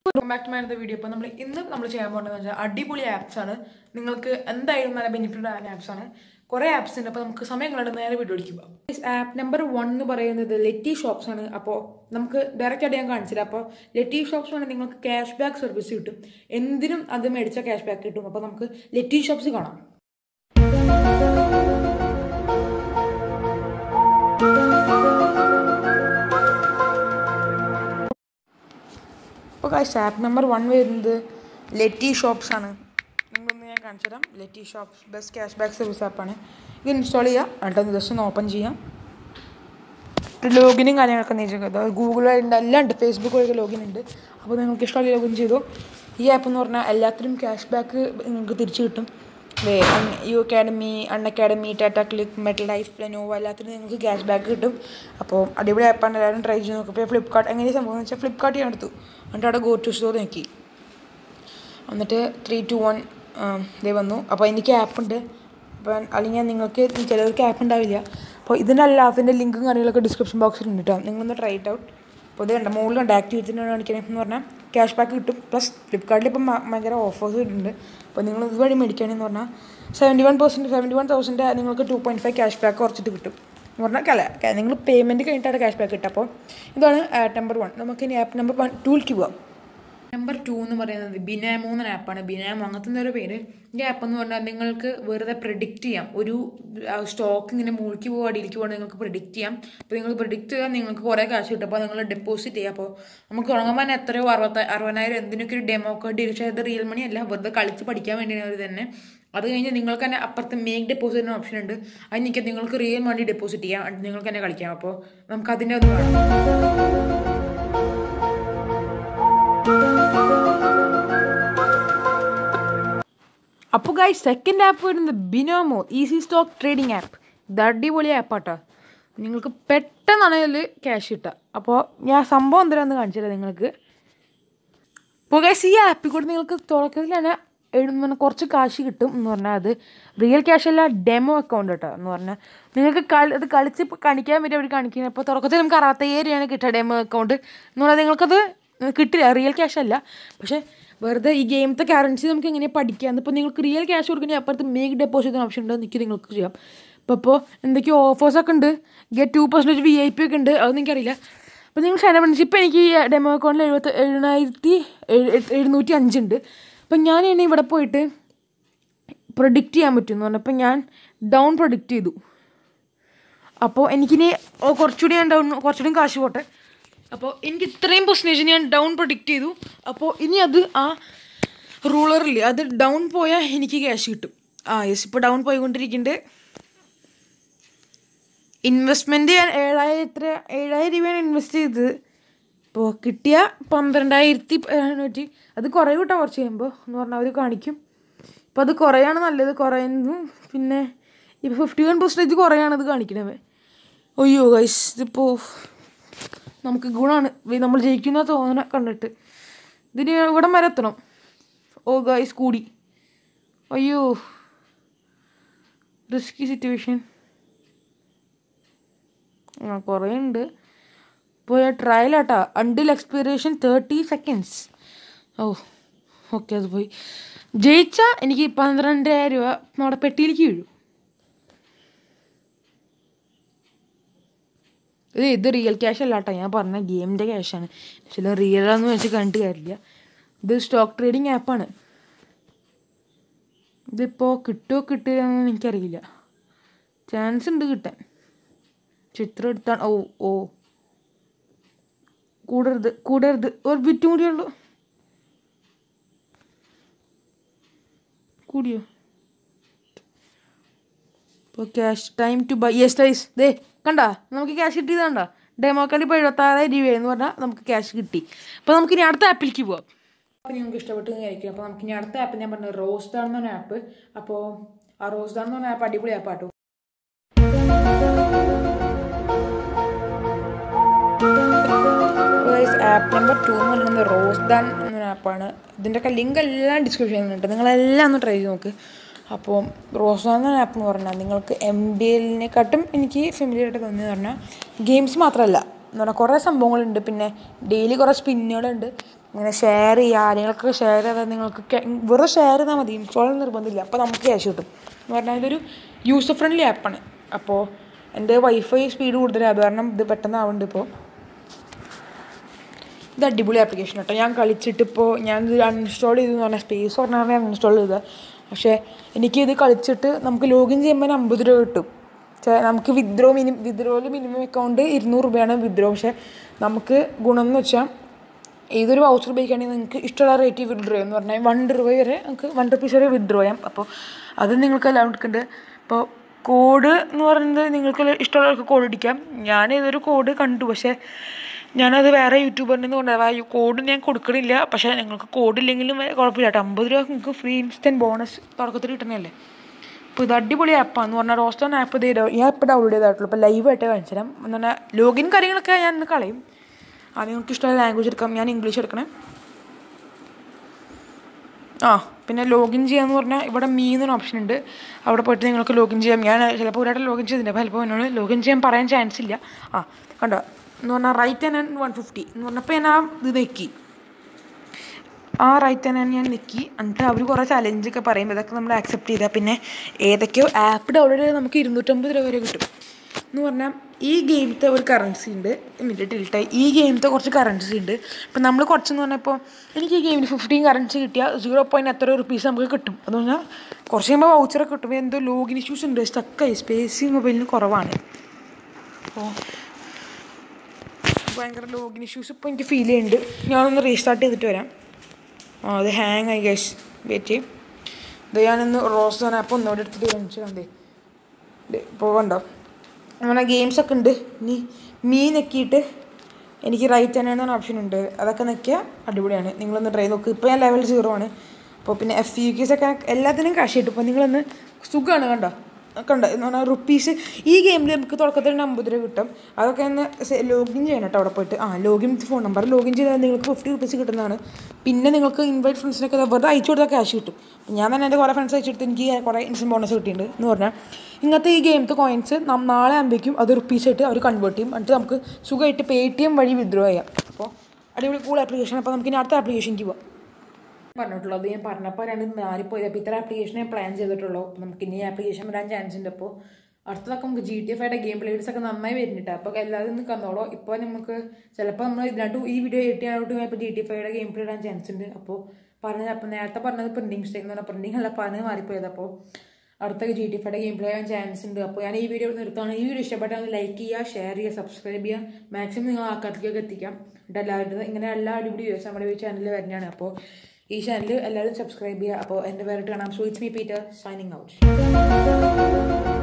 back to my video ഇപ്പോൾ നമ്മൾ ഇന്ന് നമ്മൾ ചെയ്യാൻ പോകുന്നത് വെച്ചാൽ അടിപൊളി ആപ്സ് ആണ് നിങ്ങൾക്ക് എന്തായാലും നല്ല ബെനിഫിറ്റ് ആയ ആപ്സ് ആണ് കുറേ ആപ്സ് ഉണ്ട് അപ്പോൾ നമുക്ക് സമയം കളണ്ട് നേരെ വീഡിയോ അടിക്കുക ആപ്പ് നമ്പർ വൺ എന്ന് പറയുന്നത് ലെറ്റി ഷോപ്സ് ആണ് അപ്പോൾ നമുക്ക് ഡയറക്റ്റ് ആയിട്ട് ഞാൻ കാണിച്ചില്ല അപ്പോൾ ലെറ്റി ഷോപ്സ് ആണ് നിങ്ങൾക്ക് ക്യാഷ് ബാക്ക് സർവീസ് കിട്ടും എന്തിനും അത് മേടിച്ച ക്യാഷ് ബാക്ക് കിട്ടും അപ്പോൾ നമുക്ക് ലെറ്റി ഷോപ്സ് കാണാം ഇപ്പോൾ കാശ് ആപ്പ് നമ്പർ വൺ വരുന്നത് ലെറ്റി ഷോപ്സ് ആണ് നിങ്ങളൊന്ന് ഞാൻ കാണിച്ചു തരാം Lety shops best cash back service ആപ്പാണ് ഇത് ഇൻസ്റ്റാൾ ചെയ്യാം എന്നിട്ട് ജസ്റ്റ് ഒന്ന് ഓപ്പൺ ചെയ്യാം ലോഗിനും കാര്യങ്ങളൊക്കെ നീച്ചൊക്കെ അതായത് ഗൂഗിൾ ഉണ്ട് എല്ലാം ഉണ്ട് ഫേസ്ബുക്ക് വഴി ലോഗിൻ ഉണ്ട് അപ്പോൾ നിങ്ങൾക്ക് ഇഷ്ടമുള്ള ലോഗിൻ ചെയ്തു ഈ ആപ്പ് എന്ന് പറഞ്ഞാൽ എല്ലാത്തിനും ക്യാഷ് ബാക്ക് നിങ്ങൾക്ക് തിരിച്ചു കിട്ടും U academy Unacademy Tata cliq MetLife Lenovo എല്ലാത്തിനും നിങ്ങൾക്ക് ക്യാഷ് ബാക്ക് കിട്ടും അപ്പോൾ അടിപൊളി ആപ്പാണ് എല്ലാവരും ട്രൈ ചെയ്ത് നോക്കും ഇപ്പോൾ ഫ്ലിപ്കാർട്ട് എങ്ങനെ സംഭവം എന്ന് വെച്ചാൽ ഫ്ലിപ്കാർട്ട് ഞാൻ എടുത്തു എന്നിട്ട് അവിടെ ഗോ ടു സ്റ്റോർ നോക്കി എന്നിട്ട് ത്രീ ടു വൺ ഇതേ വന്നു അപ്പോൾ എനിക്ക് ആപ്പ് ഉണ്ട് അപ്പോൾ അല്ലെങ്കിൽ നിങ്ങൾക്ക് ചിലർക്ക് ആപ്പ് ഉണ്ടാവില്ല അപ്പോൾ ഇതിൻ്റെ എല്ലാത്തിൻ്റെ ലിങ്കും കാര്യങ്ങളൊക്കെ ഡിസ്ക്രിപ്ഷൻ ബോക്സിൽ ഉണ്ട് കേട്ടോ നിങ്ങളൊന്ന് ട്രൈ ഇറ്റ് ഔട്ട് അപ്പോൾ ഇത് കണ്ട മുകളിൽ കണ്ട ആക്ടിവിറ്റിനാണ് കാണിക്കണേ എന്ന് പറഞ്ഞാൽ ക്യാഷ് ബാക്ക് കിട്ടും പ്ലസ് ഫ്ലിപ്കാർട്ടിൽ ഇപ്പം ഭയങ്കര ഓഫേഴ്സ് കിട്ടുന്നുണ്ട് അപ്പോൾ നിങ്ങൾ ഇതുവഴി മേടിക്കുകയാണെന്ന് പറഞ്ഞാൽ seventy one percent seventy one thousand നിങ്ങൾക്ക് two point five cash back കുറച്ചിട്ട് കിട്ടും എന്ന് പറഞ്ഞാൽ കല നിങ്ങൾ പേയ്മെൻറ്റ് കഴിഞ്ഞിട്ടാണ് ക്യാഷ് ബാക്ക് കിട്ടുക അപ്പോൾ ഇതാണ് ആപ്പ് നമ്പർ വൺ നമുക്ക് ഇനി ആപ്പ് നമ്പർ വൺ ടൂലേക്ക് പോവാം നമ്പർ ടു എന്ന് പറയുന്നത് ബിനാമോ എന്ന ആപ്പാണ് ബിനാമോ അങ്ങനത്തെ ഒരു പേര് ഈ ആപ്പ് എന്ന് പറഞ്ഞാൽ നിങ്ങൾക്ക് വെറുതെ പ്രിഡിക്റ്റ് ചെയ്യാം ഒരു സ്റ്റോക്ക് ഇങ്ങനെ മുകളിലേക്ക് പോകുക അടിയിലേക്ക് പോകാൻ നിങ്ങൾക്ക് പ്രിഡിക്റ്റ് ചെയ്യാം അപ്പോൾ നിങ്ങൾ പ്രിഡിക്റ്റ് ചെയ്യാൻ നിങ്ങൾക്ക് കുറേ കാശ് കിട്ടും അപ്പോൾ നിങ്ങൾ ഡെപ്പോസിറ്റ് ചെയ്യുക അപ്പോൾ നമുക്ക് തുടങ്ങുമ്പോൾ എത്രയോ അറുപത്ത അറുപതിനായിരം എന്തിനൊക്കെ ഒരു ഡെമോ കാർഡ് പക്ഷേ അത് റിയൽ മണി അല്ല വെറുതെ കളിച്ച് പഠിക്കാൻ വേണ്ടിയാണ് അവർ തന്നെ അത് കഴിഞ്ഞ് നിങ്ങൾക്ക് തന്നെ അപ്പുറത്ത് മേക്ക് ഡെപ്പോസിറ്റിന് ഓപ്ഷൻ ഉണ്ട് അത് എനിക്ക് നിങ്ങൾക്ക് റിയൽ മണി ഡെപ്പോസിറ്റ് ചെയ്യാം അത് നിങ്ങൾക്ക് തന്നെ കളിക്കാം അപ്പോൾ നമുക്ക് അതിൻ്റെ ഒന്ന് വേണം അപ്പോൾ ഗായ് സെക്കൻഡ് ആപ്പ് വരുന്നത് Binomo easy stock trading app ഇത് അടിപൊളി ആപ്പാട്ടോ നിങ്ങൾക്ക് പെട്ടെന്നാണ് ഇതിൽ ക്യാഷ് കിട്ടുക അപ്പോൾ ഞാൻ സംഭവം എന്തിനാന്ന് കാണിച്ചില്ല നിങ്ങൾക്ക് ഇപ്പോൾ ഗൈസ് ഈ ആപ്പിൽ കൂടെ നിങ്ങൾക്ക് തുടക്കത്തിൽ തന്നെ എഴുതുന്ന കുറച്ച് കാശ് കിട്ടും എന്ന് പറഞ്ഞാൽ അത് റിയൽ ക്യാഷ് അല്ല ഡെമോ അക്കൗണ്ട് കേട്ടോ എന്ന് പറഞ്ഞാൽ നിങ്ങൾക്ക് കളി അത് കളിച്ച് കാണിക്കാൻ വേണ്ടി അവർ കാണിക്കുന്നത് ഇപ്പോൾ തുടക്കത്തിൽ നമുക്ക് അറുപത്തയ്യായിരം രൂപയാണ് കിട്ടുക ഡെമോ അക്കൗണ്ട് എന്ന് പറഞ്ഞാൽ നിങ്ങൾക്കത് കിട്ടില്ല റിയൽ ക്യാഷ് അല്ല പക്ഷേ വെറുതെ ഈ ഗെയിമത്തെ കറൻസി നമുക്ക് എങ്ങനെ പഠിക്കാം ഇപ്പോൾ നിങ്ങൾക്ക് റിയൽ ക്യാഷ് കൊടുക്കണമെങ്കിൽ അപ്പുറത്ത് മേക്ക് ഡെപ്പോസിറ്റ് ഓപ്ഷൻ ഉണ്ട് എനിക്ക് നിങ്ങൾക്ക് ചെയ്യാം ഇപ്പോൾ ഇപ്പോൾ എന്തൊക്കെയോ ഓഫേഴ്സൊക്കെ ഉണ്ട് get two percentage V I P ഒക്കെ ഉണ്ട് അതൊന്നും എനിക്കറിയില്ല അപ്പോൾ നിങ്ങൾ ഷെയർ പഠിച്ചു ഇപ്പോൾ എനിക്ക് ഈ ഡെമോ അക്കൗണ്ടിൽ എഴുപത്തി എഴുപതിനായിരത്തി എഴുന്നൂറ്റി അഞ്ചുണ്ട് അപ്പം ഞാൻ ഇനി ഇവിടെ പോയിട്ട് പ്രൊഡിക്റ്റ് ചെയ്യാൻ പറ്റുമെന്ന് പറഞ്ഞപ്പോൾ ഞാൻ ഡൗൺ പ്രൊഡിക്റ്റ് ചെയ്തു അപ്പോൾ എനിക്കിനി കുറച്ചുകൂടി ഞാൻ ഡൗൺ കുറച്ചുകൂടി കാശ് പോട്ടെ അപ്പോൾ എനിക്ക് ഇത്രയും പെർസെൻറ്റേജ് ഞാൻ ഡൗൺ പ്രൊഡിക്റ്റ് ചെയ്തു അപ്പോൾ ഇനി അത് ആ റൂളറിൽ അത് ഡൗൺ പോയാൽ എനിക്ക് ക്യാഷ് കിട്ടും ആ യെസ് ഇപ്പോൾ ഡൗൺ പോയിക്കൊണ്ടിരിക്കുന്നുണ്ട് ഇൻവെസ്റ്റ്മെൻറ്റ് ഞാൻ ഏഴായിരം എത്ര ഏഴായിരം രൂപയാണ് ഇൻവെസ്റ്റ് ചെയ്തത് ഇപ്പോൾ കിട്ടിയ പന്ത്രണ്ടായിരത്തി നൂറ്റി അത് കുറേ കിട്ടാം കുറച്ച് കഴിയുമ്പോൾ എന്ന് പറഞ്ഞാൽ അവർ കാണിക്കും ഇപ്പോൾ അത് കുറയാണ് നല്ലത് കുറയുന്നു പിന്നെ ഇപ്പോൾ ഫിഫ്റ്റി വൺ പെർസെൻറ്റേജ് കുറയാണ് അത് കാണിക്കണത് അയ്യോ ഗൈസ് ഇതിപ്പോൾ നമുക്ക് ഗുണമാണ് നമ്മൾ ജയിക്കുന്ന തോന്നണ കണ്ടിട്ട് ഇതിന് ഇവിടം വരെ എത്തണം ഓ ഗൈസ് കൂടി അയ്യോ റിസ്കി സിറ്റുവേഷൻ ആ കുറേ ഉണ്ട് ഇപ്പോൾ ട്രയലാട്ടാ അണ്ടിൽ എക്സ്പീരിയേഷൻ തേർട്ടി സെക്കൻഡ്സ് ഓ ഓക്കെ അത് പോയി ജയിച്ചാൽ എനിക്ക് പന്ത്രണ്ടായിരം രൂപ നമ്മുടെ പെട്ടിയിലേക്ക് വീഴും ഇത് ഇത് റിയൽ ക്യാഷ് അല്ല കേട്ടോ ഞാൻ പറഞ്ഞ ഗെയിമിൻ്റെ ക്യാഷാണ് ചില റിയലാന്ന് വെച്ച് കണ്ടിട്ട് കാര്യമില്ല ഇത് സ്റ്റോക്ക് ട്രേഡിംഗ് ആപ്പാണ് ഇതിപ്പോൾ കിട്ടുമോ കിട്ടുകയെന്ന് എനിക്കറിയില്ല ചാൻസ് ഉണ്ട് കിട്ടാൻ ചിത്രം എടുത്താണ് ഓ ഓ കൂടരുത് കൂടരുത് ഒരു ബിറ്റും കൂടിയേ ഉള്ളൂ കൂടിയോ ഇപ്പോൾ cash time to buy yes ടൈസ് ദേ കണ്ട നമുക്ക് ക്യാഷ് കിട്ടിയത് കണ്ട ഡെമോ കാർഡ് ഇപ്പോൾ എഴുപത്താറായിരം രൂപയെന്ന് പറഞ്ഞാൽ നമുക്ക് ക്യാഷ് കിട്ടി അപ്പോൾ നമുക്ക് ഇനി അടുത്ത ആപ്പിലേക്ക് പോവാം അപ്പോൾ നിങ്ങൾക്ക് ഇഷ്ടപ്പെട്ടു വിചാരിക്കും അപ്പോൾ നമുക്ക് ഇനി അടുത്ത ആപ്പ് ഞാൻ പറഞ്ഞു റോസ് ഡാൻ എന്ന് പറഞ്ഞ ആപ്പ് അപ്പോൾ ആ റോസ് ഡാൻ എന്ന് പറഞ്ഞ ആപ്പ് അടിപൊളി ആപ്പാട്ടോ ആപ്പ് നമ്പർ ടു എന്ന് പറയുന്നത് റോസ് ദാൻ എന്ന ആപ്പാണ് ഇതിൻ്റെയൊക്കെ ലിങ്ക് എല്ലാം ഡിസ്ക്രിപ്ഷനിലുണ്ട് നിങ്ങളെല്ലാം ഒന്ന് ട്രൈ ചെയ്ത് നോക്ക് അപ്പോൾ റോസ് ദാൻ എന്ന ആപ്പ് എന്ന് പറഞ്ഞാൽ നിങ്ങൾക്ക് എം ഡി എല്ലിനെക്കാട്ടും എനിക്ക് ഫെമിലിയർ ആയിട്ട് തോന്നിയെന്ന് പറഞ്ഞാൽ ഗെയിംസ് മാത്രമല്ല എന്ന് പറഞ്ഞാൽ കുറേ സംഭവങ്ങളുണ്ട് പിന്നെ ഡെയിലി കുറേ സ്പിന്നുകളുണ്ട് ഇങ്ങനെ ഷെയർ ചെയ്യുക ആരെങ്കിലൊക്കെ ഷെയർ ചെയ്താൽ നിങ്ങൾക്ക് ക്യാ- വെറുതെ ഷെയർ ചെയ്താൽ മതി ഇൻസ്റ്റാൾ നിർബന്ധമില്ല അപ്പോൾ നമുക്ക് ക്യാഷ് കിട്ടും എന്ന് പറഞ്ഞാൽ ഇതൊരു യൂസർ ഫ്രണ്ട്ലി ആപ്പാണ് അപ്പോൾ എൻ്റെ വൈഫൈ സ്പീഡ് കൂടുതലാണ് അത് കാരണം ഇത് പെട്ടെന്ന് ആവുന്നുണ്ട് ഇപ്പോൾ ഇത് അടിപൊളി ആപ്ലിക്കേഷൻ കേട്ടോ ഞാൻ കളിച്ചിട്ട് ഇപ്പോൾ ഞാൻ ഇത് അൺഇൻസ്റ്റാൾ ചെയ്തു എന്ന് പറഞ്ഞാൽ സ്പേസ് പറഞ്ഞാൽ അൺഇൻസ്റ്റാൾ ചെയ്തത് പക്ഷേ എനിക്ക് ഇത് കളിച്ചിട്ട് നമുക്ക് ലോഗിൻ ചെയ്യുമ്പോൾ അമ്പത് രൂപ കിട്ടും ചെ- നമുക്ക് വിദ്രോ മിനി വിദ്രോയിൽ മിനിമം അക്കൗണ്ട് ഇരുന്നൂറ് രൂപയാണ് വിദ്രോ പക്ഷേ നമുക്ക് ഗുണം എന്ന് വെച്ചാൽ ഏതൊരു വൗച്ചർ ഉപയോഗിക്കുകയാണെങ്കിൽ നിങ്ങൾക്ക് ഇഷ്ടമുള്ള റേറ്റ് വിഡ്രോ എന്ന് പറഞ്ഞാൽ വൺ രൂപ വരെ നമുക്ക് വൺ റുപ്പീസ് വരെ വിഡ്രോ ചെയ്യാം അപ്പോൾ അത് നിങ്ങൾക്ക് എല്ലാം എടുക്കുന്നുണ്ട് ഇപ്പോൾ കോഡ് എന്ന് പറയുന്നത് നിങ്ങൾക്ക് ഇഷ്ടമുള്ളവർക്ക് കോഡ് അടിക്കാം ഞാൻ ഇതൊരു കോഡ് കണ്ടു പക്ഷേ ഞാനത് വേറെ യൂട്യൂബറിൽ നിന്ന് കൊണ്ടുപോയി കോഡ് ഞാൻ കൊടുക്കണില്ല പക്ഷേ നിങ്ങൾക്ക് കോഡ് ഇല്ലെങ്കിലും കുഴപ്പമില്ല കേട്ടോ അമ്പത് രൂപ നിങ്ങൾക്ക് ഫ്രീ ഇൻസ്റ്റൻറ്റ് ബോണസ് തുടക്കത്തിൽ കിട്ടണല്ലേ അപ്പോൾ ഇത് അടിപൊളി ആപ്പാന്ന് പറഞ്ഞാൽ റോസ്റ്റോൺ ആപ്പ് ഇത് ഡൗ- ഞാൻ ഇപ്പോൾ ഡൗൺലോഡ് ചെയ്തായിട്ടുള്ളൂ ഇപ്പോൾ ലൈവായിട്ട് കാണിച്ചു തരാം എന്ന് പറഞ്ഞാൽ ലോഗിൻ കാര്യങ്ങളൊക്കെ ഞാൻ ഇന്ന് കളയും ആ നിങ്ങൾക്ക് ഇഷ്ടമുള്ള ലാംഗ്വേജ് എടുക്കാം ഞാൻ ഇംഗ്ലീഷ് എടുക്കണേ ആ പിന്നെ ലോഗിൻ ചെയ്യാന്ന് പറഞ്ഞാൽ ഇവിടെ മീ എന്നൊരു ഓപ്ഷൻ ഉണ്ട് അവിടെ പോയിട്ട് നിങ്ങൾക്ക് ലോഗിൻ ചെയ്യാം ഞാൻ ചിലപ്പോൾ ഒരായിട്ട് ലോഗിൻ ചെയ്തില്ല അപ്പോൾ ചിലപ്പോൾ എന്നോട് ലോഗിൻ ചെയ്യാൻ പറയാൻ ചാൻസ് ഇല്ല ആ കണ്ടോ എന്ന് പറഞ്ഞാൽ റൈറ്റ് ആൻഡ് വൺ ഫിഫ്റ്റി എന്ന് പറഞ്ഞപ്പോൾ ഞാൻ ആ ഇത് നെക്കി ആ റൈറ്റ് തന്നെ ഞാൻ നെക്കി എന്നിട്ട് അവർ കുറേ ചലഞ്ചൊക്കെ പറയും ഇതൊക്കെ നമ്മൾ ആക്സെപ്റ്റ് ചെയ്താൽ പിന്നെ ഏതൊക്കെയോ ആപ്പ് ഡൗൺലോഡ് ചെയ്താൽ നമുക്ക് ഇരുന്നൂറ്റമ്പത് രൂപ വരെ കിട്ടും എന്ന് പറഞ്ഞാൽ ഈ ഗെയിമത്തെ ഒരു കറൻസി ഉണ്ട് മിനിറ്റ് ടിൽട്ടായി ഈ ഗെയിമത്തെ കുറച്ച് കറൻസി ഉണ്ട് ഇപ്പം നമ്മൾ കുറച്ചെന്ന് പറഞ്ഞപ്പോൾ എനിക്ക് ഈ ഗെയിമിൽ ഫിഫ്റ്റീൻ കറൻസി കിട്ടിയാൽ സീറോ പോയിൻറ്റ് എത്ര റുപ്പീസ് നമുക്ക് കിട്ടും എന്ന് പറഞ്ഞാൽ കുറച്ച് കഴിയുമ്പോൾ വൗച്ചറൊക്കെ കിട്ടുമ്പോൾ എന്തോ ലോഗിൻ ഇഷ്യൂസ് ഉണ്ട് സ്റ്റക്കായി സ്പേസ് മൊബൈലിന് കുറവാണ് അപ്പോൾ ഭയങ്കര ലോഗിൻ ഇഷ്യൂസ് ഇപ്പോൾ എനിക്ക് ഫീൽ ചെയ്യുന്നുണ്ട് ഞാനൊന്ന് റീസ്റ്റാർട്ട് ചെയ്തിട്ട് വരാം ആ അത് ഹാങ് ആയി ഗൈസ് വെയിറ്റ് ചെയ്യും ഇത് ഞാനൊന്ന് റോസ് ആണ് അപ്പോൾ ഒന്നുകൂടെ എടുത്തിട്ട് കാണിച്ചു കണ്ടേ ഇപ്പോൾ കണ്ടോ അങ്ങനെ ഗെയിംസ് ഒക്കെ ഉണ്ട് ഇനി മീ നെക്കിയിട്ട് എനിക്ക് റൈറ്റ് തന്നെ എന്നൊരു ഓപ്ഷൻ ഉണ്ട് അതൊക്കെ നെക്കിയാൽ അടിപൊളിയാണ് നിങ്ങളൊന്ന് ട്രൈ നോക്ക് ഇപ്പോൾ ഞാൻ ലെവൽ സീറോ ആണ് അപ്പോൾ പിന്നെ എഫ് യു കെസ് ഒക്കെ എല്ലാത്തിനും കാശ് കിട്ടും അപ്പോൾ നിങ്ങളൊന്ന് സുഖമാണ് കണ്ടോ കണ്ടോ എന്ന് പറഞ്ഞാൽ റുപ്പീസ് ഈ ഗെയിമിൽ നമുക്ക് തുടക്കത്തിൽ തന്നെ അമ്പത് രൂപ കിട്ടും അതൊക്കെ ഒന്ന് ലോഗിൻ ചെയ്യണം കേട്ടോ അവിടെ പോയിട്ട് ആ login with phone number login ചെയ്താൽ നിങ്ങൾക്ക് ഫിഫ്റ്റി റുപ്പീസ് കിട്ടുന്നതാണ് പിന്നെ നിങ്ങൾക്ക് ഇൻവൈറ്റ് ഫ്രണ്ട്സിനൊക്കെ വെറുതെ അയച്ചു കൊടുത്താൽ ക്യാഷ് കിട്ടും ഞാൻ തന്നെ എൻ്റെ കുറേ ഫ്രണ്ട്സ് അയച്ചെടുത്ത് എനിക്ക് കുറേ ഇൻസ്റ്റൻ ബോണസ് കിട്ടിയിട്ടുണ്ട് എന്ന് പറഞ്ഞാൽ ഇങ്ങനത്തെ ഈ ഗെയിമത്തെ കോയിൻസ് നം നാളെ ആകുമ്പോഴേക്കും അത് റുപ്പീസ് ആയിട്ട് അവർ കൺവേർട്ട് ചെയ്യും എന്നിട്ട് നമുക്ക് സുഖമായിട്ട് പേ ടി എം വഴി വിത്ഡ്രോ ചെയ്യാം അപ്പോൾ അടിപൊളി കൂൾ ആപ്ലിക്കേഷൻ അപ്പോൾ നമുക്ക് ഇനി അടുത്ത ആപ്ലിക്കേഷനിലേക്ക് പോവാം പറഞ്ഞിട്ടുള്ളത് ഞാൻ പറഞ്ഞപ്പോൾ രണ്ട് മാറിപ്പോയി അപ്പോൾ ഇത്ര ആപ്ലിക്കേഷൻ ഞാൻ പ്ലാൻ ചെയ്തിട്ടുള്ളൂ അപ്പോൾ നമുക്ക് ഇനി ആപ്ലിക്കേഷൻ വരാൻ ചാൻസ് ഉണ്ട് അപ്പോൾ അടുത്തതൊക്കെ നമുക്ക് ജി ടി എഫ് ആയിട്ട് ഗെയിം പ്ലേസ് ഒക്കെ നന്നായി വരുന്നുണ്ട് അപ്പോൾ എല്ലാവരും ഒന്ന് കന്നോളൂ ഇപ്പോൾ നമുക്ക് ചിലപ്പോൾ നമ്മൾ ഇതിനകത്ത് ഈ വീഡിയോ എഡിറ്റ് ചെയ്യാനായിട്ട് ഇപ്പോൾ ജി ടി എഫ് ഐയുടെ ഗെയിം പ്ലേ ഇടാൻ ചാൻസ് ഉണ്ട് അപ്പോൾ പറഞ്ഞത് അപ്പോൾ നേരത്തെ പറഞ്ഞത് പ്രിൻറ്റിങ് സ്റ്റൈൽ എന്ന് പറഞ്ഞാൽ പ്രിൻറ്റിങ് അല്ല പറഞ്ഞത് മാറിപ്പോയത് അപ്പോൾ അടുത്ത ജി ടി എഫയുടെ ഗെയിം പ്ലേ ചെയ്യാൻ ചാൻസ് ഉണ്ട് അപ്പോൾ ഞാൻ ഈ വീഡിയോ നിർത്താണ് ഈ വീഡിയോ ഇഷ്ടപ്പെട്ടാൽ ഒന്ന് ലൈക്ക് ചെയ്യുക ഷെയർ ചെയ്യുക സബ്സ്ക്രൈബ് ചെയ്യുക മാക്സിമം നിങ്ങൾ ആൾക്കാർക്കൊക്കെ എത്തിക്കാം എന്നിട്ട് എല്ലാവരും ഇങ്ങനെ എല്ലാ അടിപൊളി വീഡിയോസ് നമ്മുടെ ഈ ചാനലിൽ വരുന്നതാണ് അപ്പോൾ ഈ ചാനൽ എല്ലാവരും സബ്സ്ക്രൈബ് ചെയ്യുക അപ്പോൾ എൻ്റെ പേരിട്ട് കാണാം so it's me Peter signing out